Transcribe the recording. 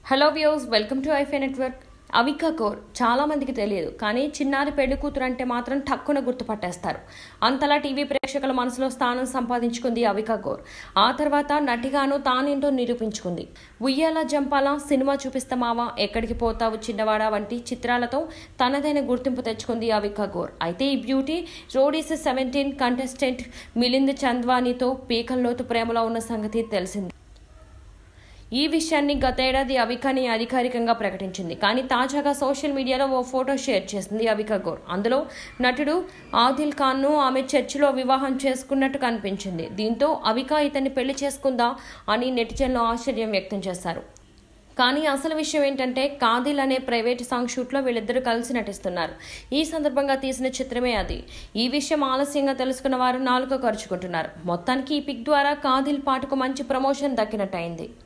hello views welcome to ఐఫై network Avika Kaur చాలా మందికి తెలియదు కానీ చిన్నారి పెళ్లి కూతురు అంటే మాత్రం టక్కున గుర్తుపట్టేస్తారు అంతలా టీవీ ప్రేక్షకుల మనసులో స్థానం సంపాదించుకుంది అవికా కౌర్ ఆ తర్వాత నటిగాను తానేంటో నిరూపించుకుంది ఉయ్యాల జంపాల సినిమా చూపిస్తామావా ఎక్కడికి పోతావు చిన్నవాడా వంటి చిత్రాలతో తనదైన గుర్తింపు తెచ్చుకుంది అవికా గోర్ అయితే ఈ beauty Roadies seventeen contestant Milind చంద్వానీతో పీకల్లోతు ప్రేమలో ఉన్న సంగతి తెలిసింది ఈ విషయాన్ని గతేడాది అవికాని అధికారికంగా ప్రకటించింది కానీ తాజాగా సోషల్ మీడియాలో ఓ ఫోటో షేర్ చేసింది అవికా గోర్ అందులో నటుడు ఆదిల్ ఖాన్ను ఆమె చర్చిలో వివాహం చేసుకున్నట్టు కనిపించింది దీంతో అవికా ఇతన్ని పెళ్లి చేసుకుందా అని నెటిజన్లు ఆశ్చర్యం వ్యక్తం చేశారు కానీ అసలు విషయం ఏంటంటే కాదిల్ అనే ప్రైవేట్ సాంగ్ షూట్లో వీళ్ళిద్దరూ కలిసి నటిస్తున్నారు ఈ సందర్భంగా తీసిన చిత్రమే అది ఈ విషయం ఆలస్యంగా తెలుసుకున్న వారు నాలుక ఖర్చుకుంటున్నారు మొత్తానికి ఈ పిక్ ద్వారా కాదిల్ పాటకు మంచి ప్రమోషన్ దక్కినట్టయింది